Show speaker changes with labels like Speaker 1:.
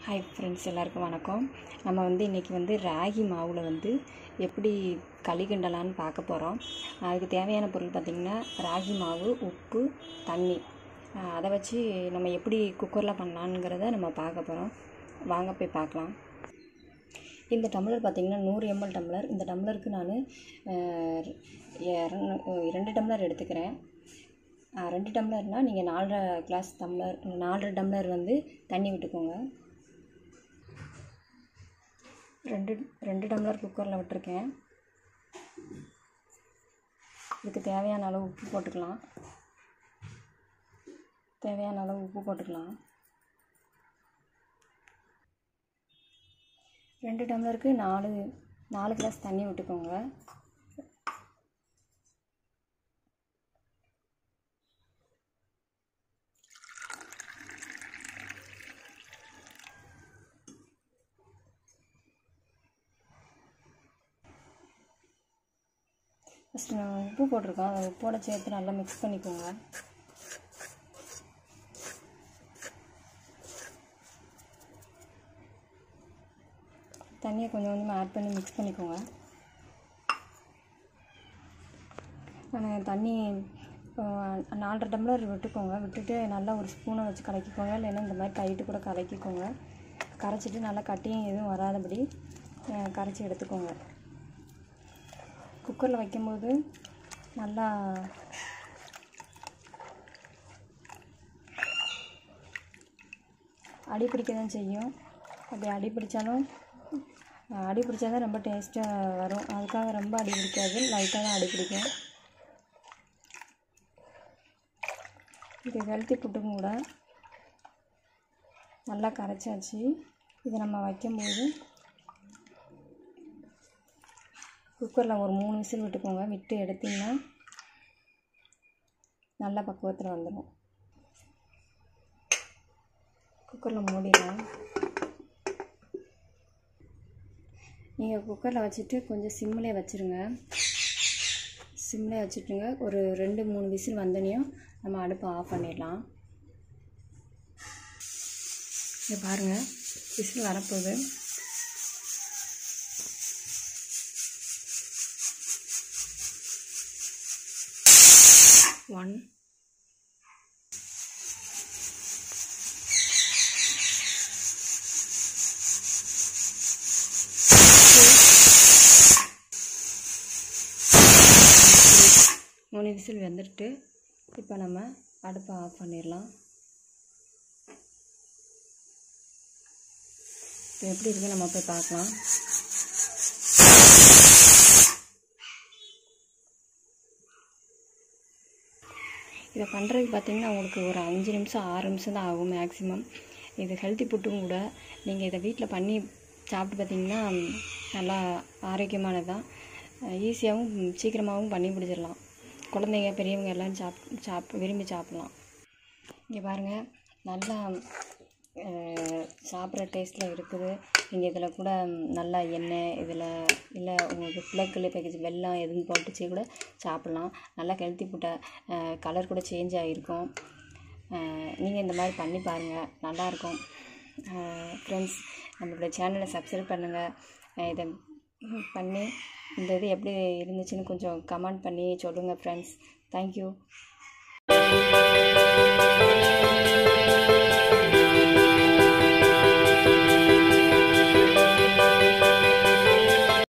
Speaker 1: hi friends எல்லாருக்கும் வணக்கம் நம்ம வந்து இன்றைக்கி வந்து ராகி மாவில் வந்து எப்படி களி கிண்டலான்னு பார்க்க போகிறோம் அதுக்கு தேவையான பொருள் பார்த்திங்கன்னா ராகி மாவு உப்பு தண்ணி அஹ் அதை வச்சு நம்ம எப்படி குக்கரில் பண்ணலாங்கிறத நம்ம பார்க்க போகிறோம் வாங்க போய் பார்க்கலாம் இந்த டம்ளர் பார்த்திங்கன்னா நூறு எம்எல் டம்ளர் இந்த டம்ளருக்கு நான் ரெண்டு டம்ளர் எடுத்துக்கிறேன் அஹ் ரெண்டு டம்ளர்னால் நீங்கள் நாலரை கிளாஸ் டம்ளர் நாலரை டம்ளர் வந்து தண்ணி விட்டுக்கோங்க ரெண்டு ரெண்டு டம்ளர் குக்கரில் விட்டுருக்கேன் இதுக்கு தேவையான அளவு உப்பு போட்டுக்கலாம் தேவையான அளவு உப்பு போட்டுக்கலாம் ரெண்டு டம்ளருக்கு நாலு நாலு கிளாஸ் தண்ணி விட்டுக்கோங்க ஃபஸ்ட்டு நான் உப்பு போட்டிருக்கோம் அதை உப்போட சேர்த்து நல்லா மிக்ஸ் பண்ணிக்கோங்க தண்ணியை கொஞ்சம் கொஞ்சமாக ஆட் பண்ணி மிக்ஸ் பண்ணிக்கோங்க நான் தண்ணி அஹ், நாலரை டம்ளர் விட்டுக்கோங்க விட்டுட்டு நல்லா ஒரு ஸ்பூனை வச்சு கலக்கிக்கோங்க இல்லைன்னா இந்த மாதிரி கைட்டு கூட கலக்கிக்கோங்க கரைச்சிட்டு நல்லா கட்டியும் எதுவும் வராதபடி அஹ், கரைச்சி எடுத்துக்கோங்க குக்கரில் வைக்கும்போது நல்லா அடி பிடிக்க தான் செய்யும் அப்படி அடி பிடிச்சாலும் அஹ், அடி பிடிச்சா தான் ரொம்ப டேஸ்ட்டாக வரும் அதுக்காக ரொம்ப அடி பிடிக்காது லைட்டாக தான் அடி பிடிக்கும் இது ஹெல்த்தி ஃபுட்டும் கூட நல்லா கரைச்சாச்சு இதை நம்ம வைக்கும்போது குக்கரில் ஒரு மூணு விசில் விட்டுக்கோங்க விட்டு எடுத்திங்கன்னா நல்ல பக்குவத்தில் வந்துடும் குக்கரில் மூடிடலாம் நீங்கள் குக்கரில் வச்சுட்டு கொஞ்சம் சிம்மிலே வச்சுருங்க சிம்மில் வச்சுட்டுங்க ஒரு ரெண்டு மூணு விசில் வந்தனையும் நம்ம அடுப்பை ஆஃப் பண்ணிடலாம் இங்கே பாருங்கள் விசில் வரப்போகுது ஒன் மூணு விசில் வெந்துட்டு இப்போ நம்ம அடுப்பை ஆஃப் பண்ணிடலாம் இப்போ எப்படி இருக்குது நம்ம போய் பார்க்கலாம் இதை பண்ணுறதுக்கு பார்த்தீங்கன்னா உங்களுக்கு ஒரு அஞ்சு நிமிஷம் ஆறு நிமிஷம் தான் ஆகும் மேக்ஸிமம் இது ஹெல்த்தி ஃபுட்டும் கூட நீங்கள் இதை வீட்டில் பண்ணி சாப்பிட்டு பார்த்தீங்கன்னா நல்லா ஆரோக்கியமானது தான் ஈஸியாகவும் சீக்கிரமாகவும் பண்ணி பிடிச்சிடலாம் குழந்தைங்க பெரியவங்க எல்லாம் சாப் சாப் விரும்பி சாப்பிட்லாம் இங்கே பாருங்கள் நல்லா அஹ், சாப்பிட்ற டேஸ்ட்டில் இருக்குது நீங்கள் இதில் கூட நல்லா எண்ணெய் இதில் இல்லை உங்களுக்கு பிளக்கில் பேக்கேஜ் வெல்லம் எதுவும் போட்டுச்சு கூட சாப்பிட்லாம் நல்லா ஹெல்த்தி ஃபுட்டாக கலர் கூட சேஞ்ச் ஆகிருக்கும் நீங்கள் இந்த மாதிரி பண்ணி பாருங்கள் நல்லாயிருக்கும் ஃப்ரெண்ட்ஸ் நம்மளோட சேனலை சப்ஸ்கிரைப் பண்ணுங்கள் இதை பண்ணி இந்த இது எப்படி இருந்துச்சுன்னு கொஞ்சம் கமெண்ட் பண்ணி சொல்லுங்கள் ஃப்ரெண்ட்ஸ் தேங்க்யூ